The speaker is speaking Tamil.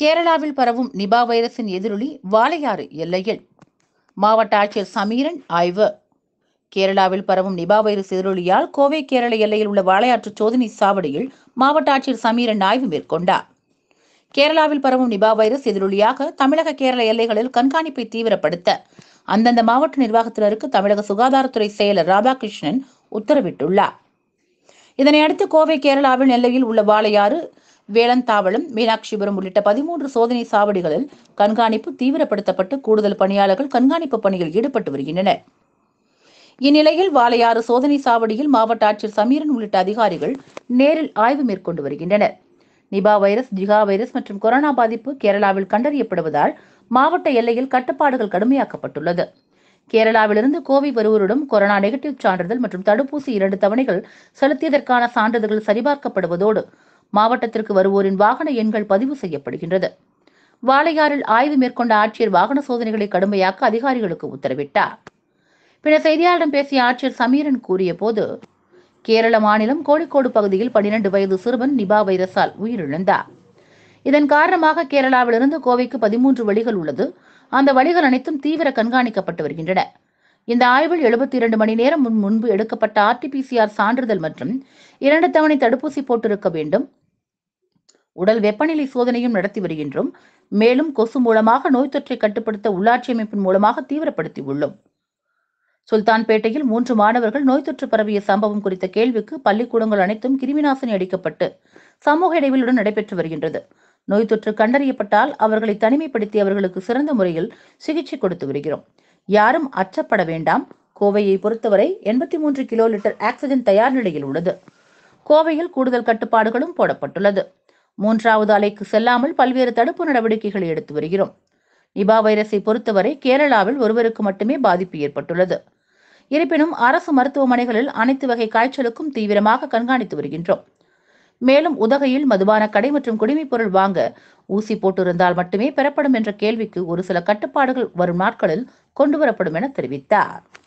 கேரளாவில் பரவும் நிபா வைரஸின் எதிரொலி வாளையாறு எல்லையில் மாவட்ட ஆட்சியர் சமீரன் ஆய்வு கேரளாவில் பரவும் நிபா வைரஸ் எதிரொலியால் கோவை கேரள எல்லையில் உள்ள வாளையாற்று சோதனை சாவடியில் மாவட்ட ஆட்சியர் சமீரன் ஆய்வு மேற்கொண்டார் கேரளாவில் பரவும் நிபா வைரஸ் எதிரொலியாக தமிழக கேரள எல்லைகளில் கண்காணிப்பை தீவிரப்படுத்த அந்தந்த மாவட்ட நிர்வாகத்தினருக்கு தமிழக சுகாதாரத்துறை செயலர் ராதாகிருஷ்ணன் உத்தரவிட்டுள்ளார் இதனையடுத்து கோவை கேரளாவில் எல்லையில் உள்ள வாளையாறு வேளந்தாவளம் மீனாட்சிபுரம் உள்ளிட்ட பதிமூன்று சோதனை சாவடிகளில் கண்காணிப்பு தீவிரப்படுத்தப்பட்டு கூடுதல் பணியாளர்கள் கண்காணிப்பு பணியில் ஈடுபட்டு வருகின்றனர் இந்நிலையில் வாளையாறு சோதனை சாவடியில் மாவட்ட ஆட்சியர் சமீரன் உள்ளிட்ட அதிகாரிகள் நேரில் ஆய்வு மேற்கொண்டு வருகின்றனர் நிபா வைரஸ் ஜிகா வைரஸ் மற்றும் கொரோனா பாதிப்பு கேரளாவில் கண்டறியப்படுவதால் மாவட்ட எல்லையில் கட்டுப்பாடுகள் கடுமையாக்கப்பட்டுள்ளது கேரளாவிலிருந்து கோவை வருவோரிடம் கொரோனா நெகட்டிவ் சான்றிதழ் மற்றும் தடுப்பூசி இரண்டு தவணைகள் செலுத்தியதற்கான சான்றிதழ்கள் சரிபார்க்கப்படுவதோடு மாவட்டத்திற்கு வருவோரின் வாகன எண்கள் பதிவு செய்யப்படுகின்றது வாளையாறில் ஆய்வு மேற்கொண்ட ஆட்சியர் வாகன சோதனைகளை கடுமையாக்க அதிகாரிகளுக்கு உத்தரவிட்டார் பின்னர் செய்தியாளரிடம் பேசிய ஆட்சியர் சமீரன் கூறிய போது கேரள மாநிலம் கோழிக்கோடு பகுதியில் பன்னிரண்டு வயது சிறுவன் நிபா வைரஸால் உயிரிழந்தார் இதன் காரணமாக கேரளாவிலிருந்து கோவைக்கு பதிமூன்று வழிகள் உள்ளது அந்த வழிகள் அனைத்தும் தீவிர கண்காணிக்கப்பட்டு வருகின்றன இந்த ஆய்வில் எழுபத்தி இரண்டு மணி நேரம் முன் முன்பு எடுக்கப்பட்ட ஆர்டிபிசிஆர் சான்றிதழ் மற்றும் இரண்டு தவணை தடுப்பூசி போட்டிருக்க வேண்டும் உடல் வெப்பநிலை சோதனையும் நடத்தி வருகின்றோம் மேலும் கொசு மூலமாக நோய் தொற்றை கட்டுப்படுத்த உள்ளாட்சி அமைப்பின் மூலமாக தீவிரப்படுத்தி உள்ளோம் சுல்தான்பேட்டையில் மூன்று மாணவர்கள் நோய் தொற்று பரவிய சம்பவம் குறித்த கேள்விக்கு பள்ளிக்கூடங்கள் அனைத்தும் கிருமிநாசினி அடிக்கப்பட்டு சமூக இடைவெளியுடன் நடைபெற்று வருகின்றது நோய் தொற்று கண்டறியப்பட்டால் அவர்களை தனிமைப்படுத்தி அவர்களுக்கு சிறந்த முறையில் சிகிச்சை கொடுத்து வருகிறோம் யாரும் அச்சப்பட வேண்டாம் கோவையை பொறுத்தவரை எண்பத்தி மூன்று கிலோ லிட்டர் ஆக்சிஜன் தயார் நிலையில் உள்ளது கோவையில் கூடுதல் கட்டுப்பாடுகளும் போடப்பட்டுள்ளது மூன்றாவது அலைக்கு செல்லாமல் பல்வேறு தடுப்பு நடவடிக்கைகளை எடுத்து வருகிறோம் நிபா வைரஸை பொறுத்தவரை கேரளாவில் ஒருவருக்கு மட்டுமே பாதிப்பு ஏற்பட்டுள்ளது இருப்பினும் அரசு மருத்துவமனைகளில் அனைத்து வகை காய்ச்சலுக்கும் தீவிரமாக கண்காணித்து வருகின்றோம் மேலும் உதகையில் மதுபான கடை மற்றும் குடிமைப் பொருள் வாங்க ஊசி போட்டிருந்தால் மட்டுமே பெறப்படும் என்ற கேள்விக்கு ஒரு சில கட்டுப்பாடுகள் வரும் நாட்களில் கொண்டுவரப்படும் என தெரிவித்தார்